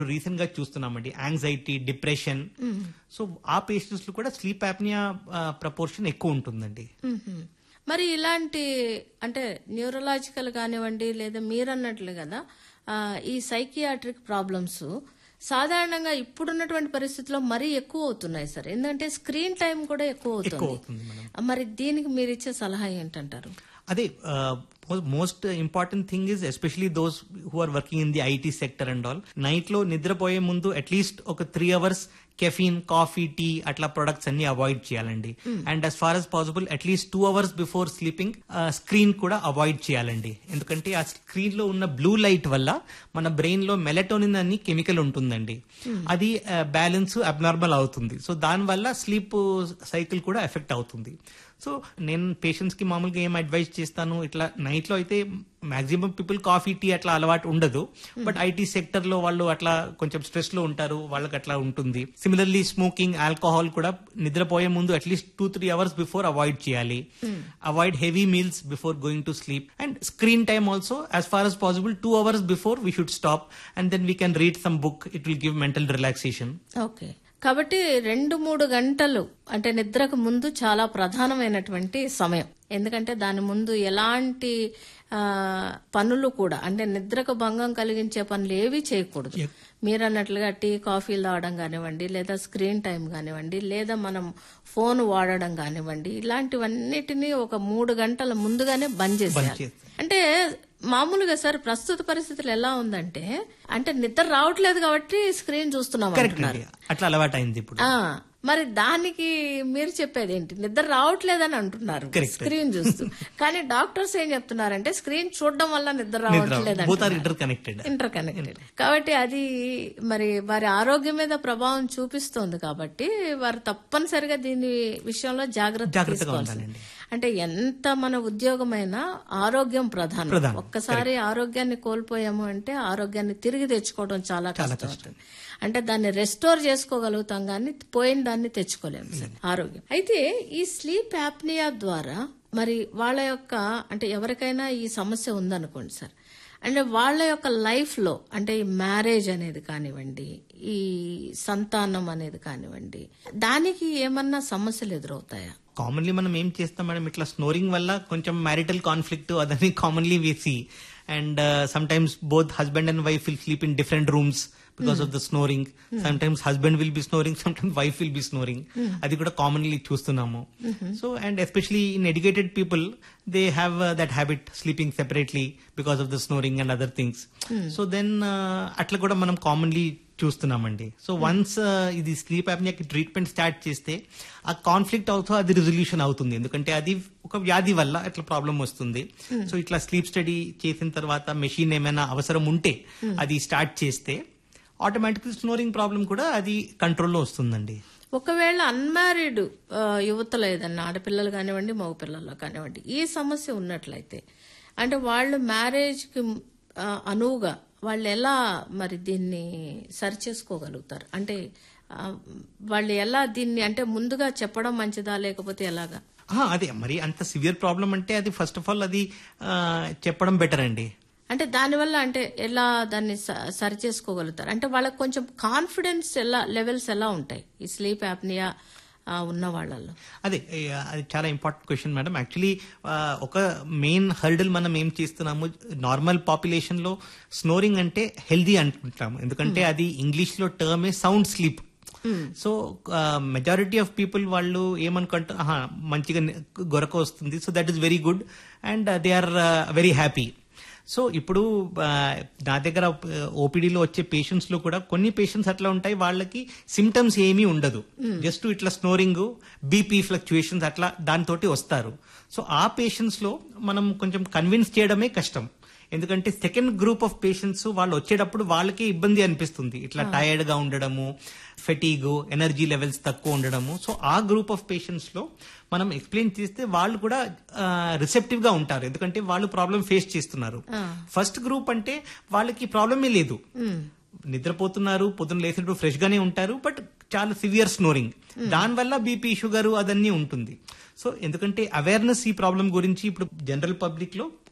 Recent గా చూస్తున్నామండి anxiety depression so ఆ పేషెంట్స్ లో కూడా స్లీప్ యాప్నియా ప్రపోర్షన్ ఎక్కువ ఉంటుందండి మ్మ్. మరి ఇలాంటి అంటే న్యూరలాజికల్ కానివ్వండి లేదా మీరన్నట్లు కదా ఆ, ఈ సైకియాట్రిక్ ప్రాబ్లమ్స్ సాధారణంగా ఇప్పుడున్నటువంటి పరిస్థితుల్లో మరీ ఎక్కువ అవుతున్నాయి సార్ ఎందుకంటే స్క్రీన్ టైం కూడా ఎక్కువ ఎక్కువ అవుతుంది అవుతుంది మేడం మరి దీనికి మీరు ఇచ్చే సలహా ఏంటంటారు అదే most important thing is especially those who are working in the IT sector and all night లో నిద్రపోయే ముందు అట్లీస్ట్ ఒక three hours caffeine coffee tea అట్లా ప్రొడక్ట్స్ అన్ని అవాయిడ్ చేయాలండి and as far as possible at least two hours before sleeping screen కూడా avoid చేయాలండి ఎందుకంటే ఆ స్క్రీన్ లో ఉన్న బ్లూ లైట్ వల్ల మన బ్రెయిన్ లో మెలటోనిన్ అని కెమికల్ ఉంటుందండి అది బ్యాలెన్స్ అబ్నార్మల్ అవుతుంది సో దాని వల్ల స్లీప్ సైకిల్ కూడా ఎఫెక్ట్ అవుతుంది సో నేను పేషెంట్స్ కి మామూలుగా ఏం అడ్వైజ్ చేస్తాను ఇట్లా నైట్ లో అయితే మాక్సిమం పీపుల్ కాఫీ టీ అట్లా అలవాటు ఉండదు బట్ ఐటీ సెక్టర్ లో వాళ్ళు అట్లా కొంచెం స్ట్రెస్ లో ఉంటారు వాళ్ళకి అట్లా ఉంటుంది సిమిలర్లీ స్మోకింగ్ ఆల్కహాల్ కూడా నిద్రపోయే ముందు at least two three hours before avoid చేయాలి avoid heavy meals before going to sleep and screen time also as far as possible two hours before we should stop and then we can read some book it will give mental relaxation okay కాబట్టి రెండు మూడు గంటలు అంటే నిద్రకు ముందు చాలా ప్రధానమైనటువంటి సమయం ఎందుకంటే దాని ముందు ఎలాంటి ఆ, పనులు కూడా అంటే నిద్రకు భంగం కలిగించే పనులు ఏవి చేయకూడదు మీరు అన్నట్లుగా టీ కాఫీలు తాగడం కానివ్వండి లేదా స్క్రీన్ టైం కానివ్వండి లేదా మనం ఫోన్ వాడడం కానివ్వండి ఇలాంటివన్నిటినీ ఒక మూడు గంటల ముందుగానే బంద్ చేసేయాలి చేస్తాం. అంటే మామూలుగా సార్ ప్రస్తుత పరిస్థితులు ఎలా ఉందంటే అంటే నిద్ర రావట్లేదు కాబట్టి స్క్రీన్ చూస్తున్నాం కరెక్ట్ అంటున్నారు అండి అట్లా అలవాటు అయింది ఇప్పుడు ఆ, మరి దానికి మీరు చెప్పేది ఏంటి నిద్ర రావట్లేదని అంటున్నారు Correct. స్క్రీన్ చూస్తూ కానీ డాక్టర్స్ ఏం చెప్తున్నారంటే స్క్రీన్ చూడడం వల్ల నిద్ర నిద్ర రావట్లేదు both are interconnected interconnected కాబట్టి అది మరి వారి ఆరోగ్యం మీద ప్రభావం చూపిస్తోంది కాబట్టి వారు తప్పనిసరిగా దీని విషయంలో జాగ్రత్త జాగ్రత్తగా తీసుకోవాల్సింది. ఉండాలండి. అంటే ఎంత మన ఉద్యోగమైనా ఆరోగ్యం ప్రధానం ప్రధానం. ఒక్కసారి ఆరోగ్యాన్ని కోల్పోయాము అంటే ఆరోగ్యాన్ని తిరిగి తెచ్చుకోవడం చాలా కష్టం అవుతుంది. అంటే దాన్ని రెస్టోర్ చేసుకోగలుగుతాం కానీ పోయిన దాన్ని తెచ్చుకోలేము సార్ ఆరోగ్యం అయితే ఈ స్లీప్ యాప్నియా ద్వారా మరి వాళ్ళ యొక్క అంటే ఎవరికైనా ఈ సమస్య ఉందనుకోండి సార్ అంటే వాళ్ళ యొక్క లైఫ్ లో అంటే ఈ మ్యారేజ్ అనేది కానివ్వండి ఈ సంతానం అనేది కానివ్వండి దానికి ఏమన్నా సమస్యలు ఎదురవుతాయా కామన్లీ మనం ఏం చేస్తాం మేడం ఇట్లా స్నోరింగ్ వల్ల కొంచెం మ్యారిటల్ కాన్ఫ్లిక్ట్ అదని commonly we see and sometimes both husband and wife will sleep in different rooms because of the snoring sometimes husband will be snoring sometimes wife will be snoring అది కూడా commonly చూస్తున్నాము so and especially in educated people they have that habit sleeping separately because of the snoring and other things so then అట్లా కూడా మనం commonly చూస్తున్నామండి so once ఇది sleep యాప్నియాకి treatment start చేస్తే ఆ కాన్ఫ్లిక్ట్ అవుతూ అది రిజల్యూషన్ అవుతుంది ఎందుకంటే అది ఒక వ్యాధి వల్ల ఇట్లా ప్రాబ్లం వస్తుంది సో ఇట్లా స్లీప్ స్టడీ చేసిన తర్వాత మెషిన్ ఏమైనా అవసరం ఉంటే అది స్టార్ట్ చేస్తే ఆటోమేటిక్ స్నోరింగ్ ప్రాబ్లం కూడా అది కంట్రోల్లో వస్తుందండి ఒకవేళ అన్మ్యారీడ్ యువతలో ఏదన్నా ఆడపిల్లలు కానివ్వండి మగపిల్లలు కానివ్వండి ఈ సమస్య ఉన్నట్లయితే అంటే వాళ్ళు మ్యారేజ్కి ఆ, అనువుగా వాళ్ళు ఎలా మరి దీన్ని సరి చేసుకోగలుగుతారు అంటే ఆ, వాళ్ళు ఎలా దీన్ని అంటే ముందుగా చెప్పడం మంచిదా లేకపోతే ఎలాగా ఆహా, అదే మరి అంత సివియర్ ప్రాబ్లం అంటే అది ఫస్ట్ ఆఫ్ ఆల్ అది ఆ, చెప్పడం బెటర్ అండి అంటే దానివల్ల అంటే ఎలా దాన్ని స- సరి చేసుకోగలుగుతారు అంటే వాళ్ళకి కొంచెం కాన్ఫిడెన్స్ ఎలా లెవెల్స్ ఎలా ఉంటాయి ఈ స్లీప్ యాప్నియా ఉన్న వాళ్ళల్లో అదే ఏ, అది చాలా ఇంపార్టెంట్ క్వశ్చన్ మేడం యాక్చువల్లీ ఒక మెయిన్ హర్డల్ మనం ఏం చేస్తున్నాము నార్మల్ పాపులేషన్ లో స్నోరింగ్ అంటే హెల్దీ అనుకుంటాము ఎందుకంటే అది ఇంగ్లీష్ లో term a sound sleep so majority of people వాళ్ళు ఏమనుకుంటారు "ఆహా, మంచిగా ని- గొరక వస్తుంది so that is very good and they are very happy so ఇప్పుడు ఆ, నా దగ్గర ఓపీడీలో వచ్చే పేషెంట్స్ లో కూడా కొన్ని పేషెంట్స్ అట్లా ఉంటాయి వాళ్ళకి సిమ్టమ్స్ ఏమీ ఉండదు జస్ట్ ఇట్లా స్నోరింగ్ బీపీ ఫ్లక్చుయేషన్స్ అట్లా దానితోటి వస్తారు సో ఆ పేషెంట్స్ లో మనం కొంచెం కన్విన్స్ చేయడమే కష్టం ఎందుకంటే సెకండ్ గ్రూప్ ఆఫ్ పేషెంట్స్ వాళ్ళు వచ్చేటప్పుడు వాళ్ళకే ఇబ్బంది అనిపిస్తుంది ఇట్లా టైర్డ్ గా ఉండడము ఫెటీగ్ ఎనర్జీ లెవెల్స్ తక్కువ ఉండడము సో ఆ గ్రూప్ ఆఫ్ పేషెంట్స్ లో మనం ఎక్స్ప్లెయిన్ చేస్తే వాళ్ళు కూడా రిసెప్టివ్ గా ఉంటారు ఎందుకంటే వాళ్ళు ప్రాబ్లం ఫేస్ చేస్తున్నారు ఫస్ట్ గ్రూప్ అంటే వాళ్ళకి ప్రాబ్లమే లేదు నిద్రపోతున్నారు పొద్దున్న లేచినప్పుడు ఫ్రెష్ గానే ఉంటారు బట్ చాలా సివియర్ స్నోరింగ్ దానివల్ల బీపీ షుగర్ అదన్నీ ఉంటుంది సో ఎందుకంటే అవేర్నెస్ ఈ ప్రాబ్లం గురించి ఇప్పుడు జనరల్ పబ్లిక్ లో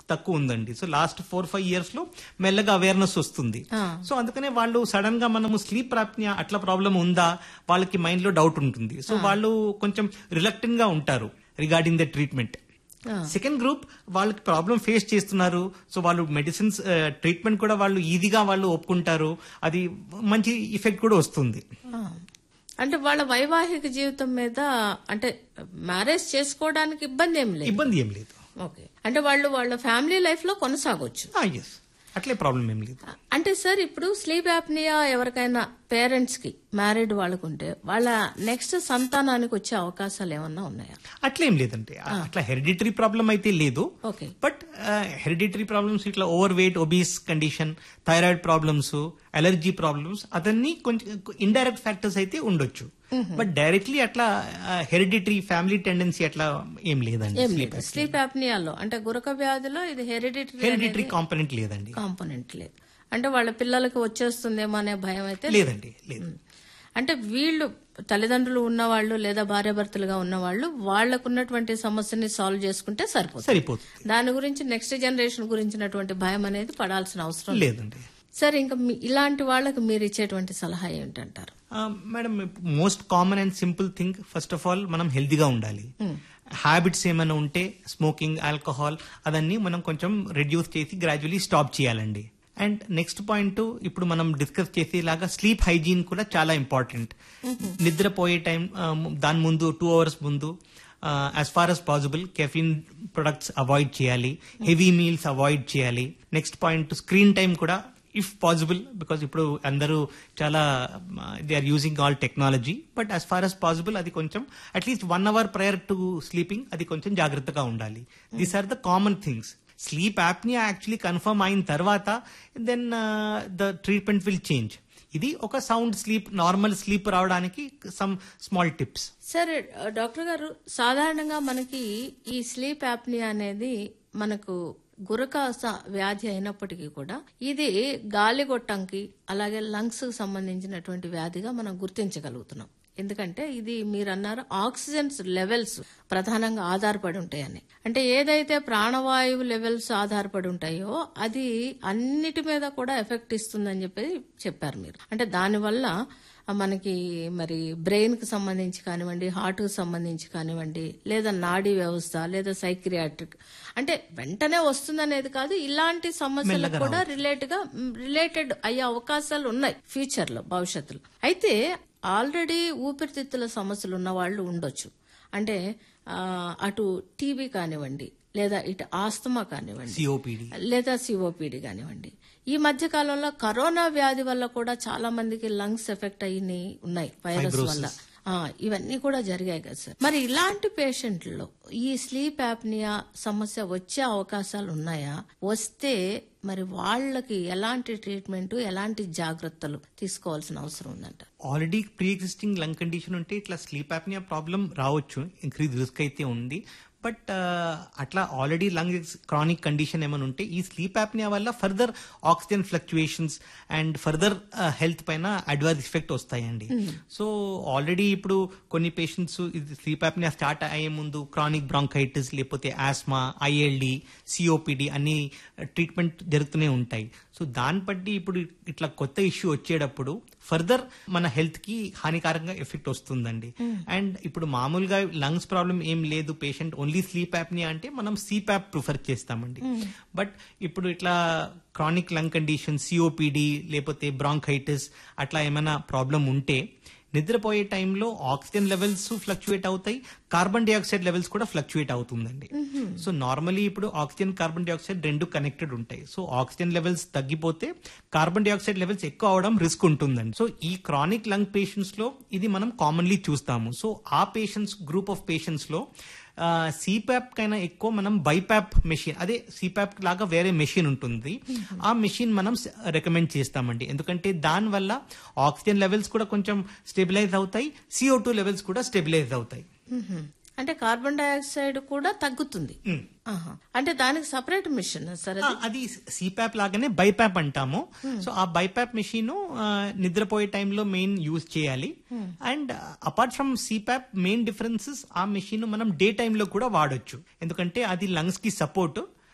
తక్కువ ఉందండి so last four five years లో మెల్లగా అవేర్నెస్ వస్తుంది సో అందుకనే వాళ్ళు సడన్ గా మనము స్లీప్ ప్రాప్నియా అట్లా ప్రాబ్లం ఉందా వాళ్ళకి మైండ్ లో డౌట్ ఉంటుంది సో వాళ్ళు కొంచెం రిలక్టెంట్ గా ఉంటారు regarding the treatment second group వాళ్ళకి ప్రాబ్లం ఫేస్ చేస్తున్నారు సో వాళ్ళు మెడిసిన్స్ ట్రీట్మెంట్ కూడా వాళ్ళు ఈజీగా వాళ్ళు ఒప్పుకుంటారు అది మంచి ఇఫెక్ట్ కూడా వస్తుంది ఆ. అంటే వాళ్ళ వైవాహిక జీవితం మీద అంటే మ్యారేజ్ చేసుకోవడానికి ఇబ్బంది ఏం లేదు ఇబ్బంది ఏం లేదు ఓకే అంటే వాళ్ళు వాళ్ళ ఫ్యామిలీ లైఫ్ లో కొనసాగొచ్చు ఎస్ అట్లే ప్రాబ్లం ఏం లేదు అంటే సార్ ఇప్పుడు స్లీప్ యాప్నియా ఎవరికైనా పేరెంట్స్ కి మ్యారీడ్ వాళ్ళకుంటే వాళ్ళ నెక్స్ట్ సంతానానికి వచ్చే అవకాశాలు ఏమన్నా ఉన్నాయా అట్లేం లేదండి అట్లా హెరిడిటరీ ప్రాబ్లం అయితే లేదు ఓకే బట్ హెరిడిటరీ ప్రాబ్లమ్స్ ఇట్లా over weight obese condition thyroid problems allergy problems అదన్నీ కొంచెం ఇండైరెక్ట్ ఫ్యాక్టర్స్ అయితే ఉండొచ్చు బట్ డైరెక్ట్లీ అట్లా హెరిడిటరీ ఫ్యామిలీ టెండెన్సీ అట్లా ఏం లేదండి ఏం లేదు స్లీప్ యాప్నియాలో అంటే గురక వ్యాధిలో ఇది హెరిడిటరీ హెరిడిటరీ కాంపనెంట్ లేదండి కాంపోనెంట్ లేదు అంటే వాళ్ళ పిల్లలకి వచ్చేస్తుందేమో అనే భయం అయితే లేదండి లేదు అంటే వీళ్ళు తల్లిదండ్రులు ఉన్నవాళ్ళు లేదా భార్యాభర్తలుగా ఉన్నవాళ్ళు వాళ్ళకున్నటువంటి సమస్యని సాల్వ్ చేసుకుంటే సరిపోతుంది సరిపోతుంది దాని గురించి నెక్స్ట్ జనరేషన్ గురించినటువంటి భయం అనేది పడాల్సిన అవసరం లేదు లేదండి సార్ ఇంకా మీ- ఇలాంటి వాళ్ళకి మీరు ఇచ్చేటువంటి సలహా ఏంటంటారు madam most common and simple thing first of all మనం హెల్తీగా ఉండాలి హ్యాబిట్స్ ఏమైనా ఉంటే స్మోకింగ్ ఆల్కహాల్ అదన్నీ మనం కొంచెం రెడ్యూస్ చేసి గ్రాడ్యువల్లీ స్టాప్ చేయాలండి అండ్ నెక్స్ట్ పాయింట్ ఇప్పుడు మనం డిస్కస్ చేసేలాగా స్లీప్ హైజీన్ కూడా చాలా ఇంపార్టెంట్ నిద్రపోయే టైం దాని ముందు టూ అవర్స్ ముందు as far as possible caffeine products avoid చేయాలి హెవీ మీల్స్ అవాయిడ్ చేయాలి నెక్స్ట్ పాయింట్ స్క్రీన్ టైం కూడా ఇఫ్ పాసిబుల్ బికాస్ ఇప్పుడు అందరూ చాలా they are using all technology but as far as possible అది కొంచెం at least one hour prior to sleeping అది కొంచెం జాగ్రత్తగా ఉండాలి these are the common things sleep apnoea actually confirm అయిన తర్వాత then the treatment will change ఇది ఒక సౌండ్ స్లీప్ నార్మల్ స్లీప్ రావడానికి సమ్ స్మాల్ టిప్స్ సరే డాక్టర్ గారు సాధారణంగా మనకి ఈ స్లీప్ యాప్నియా అనేది మనకు గురకాస వ్యాధి అయినప్పటికీ కూడా ఇది గాలిగొట్టంకి అలాగే లంగ్స్ కు సంబంధించినటువంటి వ్యాధిగా మనం గుర్తించగలుగుతున్నాం ఎందుకంటే ఇది మీరు అన్నారు ఆక్సిజన్ లెవెల్స్ ప్రధానంగా ఆధారపడి ఉంటాయని అంటే ఏదైతే ప్రాణవాయువు లెవెల్స్ ఆధారపడి ఉంటాయో అది అన్నిటి మీద కూడా ఎఫెక్ట్ ఇస్తుందని చెప్పి చెప్పారు మీరు అంటే దానివల్ల మనకి మరి బ్రెయిన్ కి సంబంధించి కానివ్వండి హార్ట్ కు సంబంధించి కానివ్వండి లేదా నాడీ వ్యవస్థ లేదా సైక్రియాట్రిక్ అంటే వెంటనే వస్తుందనేది కాదు ఇలాంటి సమస్యలకు కూడా రిలేట్ గా రిలేటెడ్ అయ్యే అవకాశాలు ఉన్నాయి ఫ్యూచర్ లో భవిష్యత్తులో అయితే ఆల్రెడీ ఊపిరితిత్తుల సమస్యలు ఉన్న వాళ్ళు ఉండొచ్చు అంటే ఆ, అటు టీబీ కానివ్వండి లేదా ఇటు ఆస్తమా కానివ్వండి సిఓపిడి లేదా సిఓపిడి కానివ్వండి ఈ మధ్య కాలంలో కరోనా వ్యాధి వల్ల కూడా చాలా మందికి లంగ్స్ ఎఫెక్ట్ అయ్యి ఉన్నాయి వైరస్ వల్ల ఆ, ఇవన్నీ కూడా జరిగాయి కదా సార్ మరి ఇలాంటి పేషెంట్లలో ఈ స్లీప్ యాప్నియా సమస్య వచ్చే అవకాశాలు ఉన్నాయా వస్తే మరి వాళ్ళకి ఎలాంటి ట్రీట్మెంట్ ఎలాంటి జాగ్రత్తలు తీసుకోవాల్సిన అవసరం ఉందంట already pre existing lung condition ఉంటే ఇట్లా స్లీప్ యాప్నియా ప్రాబ్లం రావచ్చు ఇంక్రీజ్ రిస్క్ అయితే ఉంది బట్ అట్లా ఆల్రెడీ లంగ్ క్రానిక్ కండిషన్ ఏమైనా ఉంటే ఈ స్లీప్ యాప్నియా వల్ల further oxygen fluctuations and further health పైన అడ్వర్స్ ఎఫెక్ట్ వస్తాయండి సో ఆల్రెడీ ఇప్పుడు కొన్ని పేషెంట్స్ ఇది స్లీప్ యాప్నియా స్టార్ట్ అయ్యే ముందు క్రానిక్ బ్రాంకైటిస్ లేకపోతే ఆస్మా ఐఎల్డి సిఓపిడి అన్ని ట్రీట్మెంట్ జరుగుతూనే ఉంటాయి సో దాన్ని బట్టి ఇప్పుడు ఇట్లా కొత్త ఇష్యూ వచ్చేటప్పుడు ఫర్దర్ మన హెల్త్ కి హానికారంగా ఎఫెక్ట్ వస్తుందండి అండ్ ఇప్పుడు మామూలుగా లంగ్స్ ప్రాబ్లం ఏం లేదు పేషెంట్ ఓన్లీ స్లీప్ యాప్ని అంటే మనం సిప్యాప్ ప్రిఫర్ చేస్తామండి బట్ ఇప్పుడు ఇట్లా క్రానిక్ లంగ్ కండిషన్ సిఓపిడి లేకపోతే బ్రాంకైటిస్ అట్లా ఏమైనా ప్రాబ్లం ఉంటే నిద్రపోయే టైంలో ఆక్సిజన్ లెవెల్స్ ఫ్లక్చుయేట్ అవుతాయి కార్బన్ డైఆక్సైడ్ లెవెల్స్ కూడా ఫ్లక్చుయేట్ అవుతుందండి సో నార్మలీ ఇప్పుడు ఆక్సిజన్ కార్బన్ డైఆక్సైడ్ రెండు కనెక్టెడ్ ఉంటాయి సో ఆక్సిజన్ లెవెల్స్ తగ్గిపోతే కార్బన్ డైఆక్సైడ్ లెవెల్స్ ఎక్కువ అవడం రిస్క్ ఉంటుందండి సో ఈ క్రానిక్ లంగ్ పేషెంట్స్ లో ఇది మనం కామన్లీ చూస్తాము సో ఆ పేషెంట్స్ గ్రూప్ ఆఫ్ పేషెంట్స్ లో సిప్యాప్ కైనా ఎక్కువ మనం బైప్యాప్ మెషిన్ అదే సిప్యాప్ లాగా వేరే మెషిన్ ఉంటుంది ఆ మెషిన్ మనం రికమెండ్ చేస్తామండి ఎందుకంటే దాని వల్ల ఆక్సిజన్ లెవెల్స్ కూడా కొంచెం స్టెబిలైజ్ అవుతాయి సిఓ టూ లెవెల్స్ కూడా స్టెబిలైజ్ అవుతాయి మ్మ్. అంటే కార్బన్ డైఆక్సైడ్ కూడా తగ్గుతుంది ఆహా. అంటే దానికి సపరేట్ మిషన్ సరే ఆ, అది సిప్యాప్ లాగానే బైప్యాప్ అంటాము సో ఆ బైప్యాప్ మెషిన్ నిద్రపోయే టైంలో మెయిన్ యూజ్ చేయాలి and apart from CPAP main differences ఆ మెషిన్ మనం డే లో కూడా వాడొచ్చు ఎందుకంటే అది లంగ్స్ కి support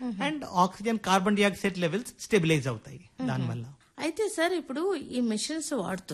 and oxygen carbon dioxide levels stabilise అవుతాయి దానివల్ల అయితే సార్ ఇప్పుడు ఈ మెషిన్స్ వాడుతున్నాం